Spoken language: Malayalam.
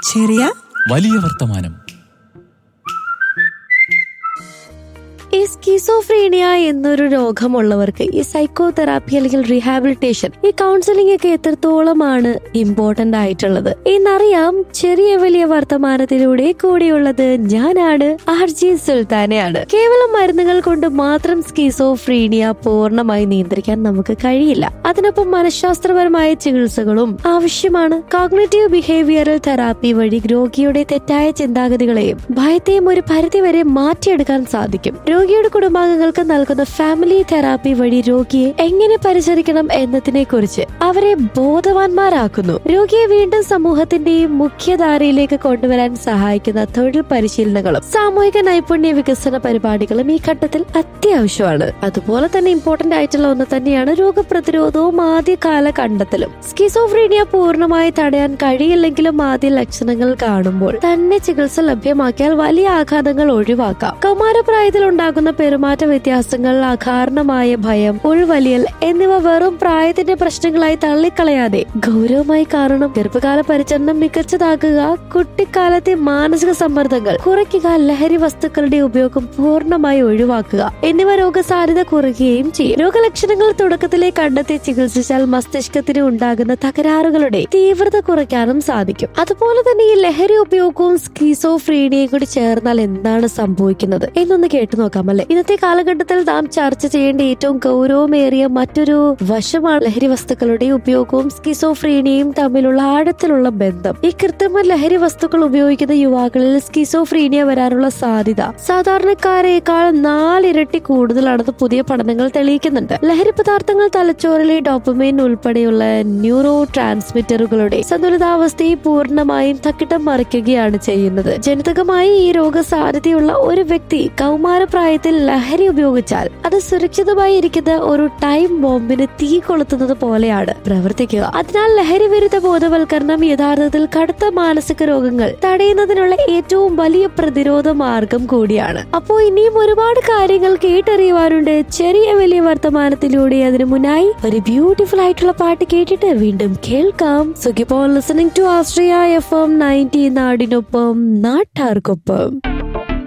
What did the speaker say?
ചെറിയ വലിയ വർത്തമാനം ഈ സ്കിസോഫ്രീനിയ എന്നൊരു രോഗമുള്ളവർക്ക് ഈ സൈക്കോ തെറാപ്പി അല്ലെങ്കിൽ റീഹാബിലിറ്റേഷൻ ഈ കൗൺസിലിംഗ് ഒക്കെ എത്രത്തോളമാണ് ഇമ്പോർട്ടന്റ് ആയിട്ടുള്ളത് എന്നറിയാം ചെറിയ വലിയ വർത്തമാനത്തിലൂടെ കൂടിയുള്ളത് ഞാനാണ് ആർ ജി സുൽത്താനയാണ് കേവലം മരുന്നുകൾ കൊണ്ട് മാത്രം സ്കിസോഫ്രീനിയ പൂർണ്ണമായി നിയന്ത്രിക്കാൻ നമുക്ക് കഴിയില്ല അതിനൊപ്പം മനഃശാസ്ത്രപരമായ ചികിത്സകളും ആവശ്യമാണ് കോഗ്നേറ്റീവ് ബിഹേവിയറൽ തെറാപ്പി വഴി രോഗിയുടെ തെറ്റായ ചിന്താഗതികളെയും ഭയത്തെയും ഒരു പരിധിവരെ മാറ്റിയെടുക്കാൻ സാധിക്കും രോഗിയുടെ കുടുംബാംഗങ്ങൾക്ക് നൽകുന്ന ഫാമിലി തെറാപ്പി വഴി രോഗിയെ എങ്ങനെ പരിചരിക്കണം എന്നതിനെ കുറിച്ച് അവരെ ബോധവാന്മാരാക്കുന്നു രോഗിയെ വീണ്ടും സമൂഹത്തിന്റെയും മുഖ്യധാരയിലേക്ക് കൊണ്ടുവരാൻ സഹായിക്കുന്ന തൊഴിൽ പരിശീലനങ്ങളും സാമൂഹിക നൈപുണ്യ വികസന പരിപാടികളും ഈ ഘട്ടത്തിൽ അത്യാവശ്യമാണ് അതുപോലെ തന്നെ ഇമ്പോർട്ടന്റ് ആയിട്ടുള്ള ഒന്ന് തന്നെയാണ് രോഗപ്രതിരോധവും ആദ്യകാല കണ്ടെത്തലും സ്കിസോഫ്രീനിയ പൂർണ്ണമായി തടയാൻ കഴിയില്ലെങ്കിലും ആദ്യ ലക്ഷണങ്ങൾ കാണുമ്പോൾ തന്നെ ചികിത്സ ലഭ്യമാക്കിയാൽ വലിയ ആഘാതങ്ങൾ ഒഴിവാക്കാം കൗമാരപ്രായത്തിൽ ഉണ്ടാകുന്ന പെരുമാറ്റ വ്യത്യാസങ്ങൾ അകാരണമായ ഭയം ഉൾവലിയൽ എന്നിവ വെറും പ്രായത്തിന്റെ പ്രശ്നങ്ങളായി തള്ളിക്കളയാതെ ഗൗരവമായി കാരണം ഗർഭകാല പരിചരണം മികച്ചതാക്കുക കുട്ടിക്കാലത്തെ മാനസിക സമ്മർദ്ദങ്ങൾ കുറയ്ക്കുക ലഹരി വസ്തുക്കളുടെ ഉപയോഗം പൂർണ്ണമായി ഒഴിവാക്കുക എന്നിവ രോഗസാധ്യത കുറയ്ക്കുകയും ചെയ്യും രോഗലക്ഷണങ്ങൾ തുടക്കത്തിലെ കണ്ടെത്തി ചികിത്സിച്ചാൽ മസ്തിഷ്കത്തിന് ഉണ്ടാകുന്ന തകരാറുകളുടെ തീവ്രത കുറയ്ക്കാനും സാധിക്കും അതുപോലെ തന്നെ ഈ ലഹരി ഉപയോഗവും സ്കീസോഫ്രീനിയയും കൂടി ചേർന്നാൽ എന്താണ് സംഭവിക്കുന്നത് എന്നൊന്ന് കേട്ടു നോക്കാമല്ലേ ഇന്നത്തെ കാലഘട്ടത്തിൽ നാം ചർച്ച ചെയ്യേണ്ട ഏറ്റവും ഗൗരവമേറിയ മറ്റൊരു വശമാണ് ലഹരി വസ്തുക്കളുടെ ഉപയോഗവും സ്കിസോഫ്രീനിയയും തമ്മിലുള്ള ആഴത്തിലുള്ള ബന്ധം ഈ കൃത്രിമ ലഹരി വസ്തുക്കൾ ഉപയോഗിക്കുന്ന യുവാക്കളിൽ സ്കിസോഫ്രീനിയ വരാനുള്ള സാധ്യത സാധാരണക്കാരേക്കാൾ നാലിരട്ടി കൂടുതലാണെന്ന് പുതിയ പഠനങ്ങൾ തെളിയിക്കുന്നുണ്ട് ലഹരി പദാർത്ഥങ്ങൾ തലച്ചോറിലെ ഡോപ്പമൈൻ ഉൾപ്പെടെയുള്ള ന്യൂറോ ട്രാൻസ്മിറ്ററുകളുടെ സന്തുലിതാവസ്ഥയെ പൂർണ്ണമായും തക്കിട്ടം മറിക്കുകയാണ് ചെയ്യുന്നത് ജനിതകമായി ഈ രോഗസാധ്യതയുള്ള ഒരു വ്യക്തി കൗമാരപ്രായത്തിൽ ലഹരി ഉപയോഗിച്ചാൽ അത് സുരക്ഷിതമായി ഇരിക്കുന്ന ഒരു ടൈം ബോംബിന് തീ കൊളുത്തുന്നത് പോലെയാണ് പ്രവർത്തിക്കുക അതിനാൽ ലഹരി വിരുദ്ധ ബോധവൽക്കരണം യഥാർത്ഥത്തിൽ കടുത്ത മാനസിക രോഗങ്ങൾ തടയുന്നതിനുള്ള ഏറ്റവും വലിയ പ്രതിരോധ മാർഗം കൂടിയാണ് അപ്പോ ഇനിയും ഒരുപാട് കാര്യങ്ങൾ കേട്ടറിയുവാനുണ്ട് ചെറിയ വലിയ വർത്തമാനത്തിലൂടെ അതിനു മുന്നായി ഒരു ബ്യൂട്ടിഫുൾ ആയിട്ടുള്ള പാട്ട് കേട്ടിട്ട് വീണ്ടും കേൾക്കാം സുഖിപ്പോൾ listening to Austria F M ninety നാടിനൊപ്പം നാട്ടാർക്കൊപ്പം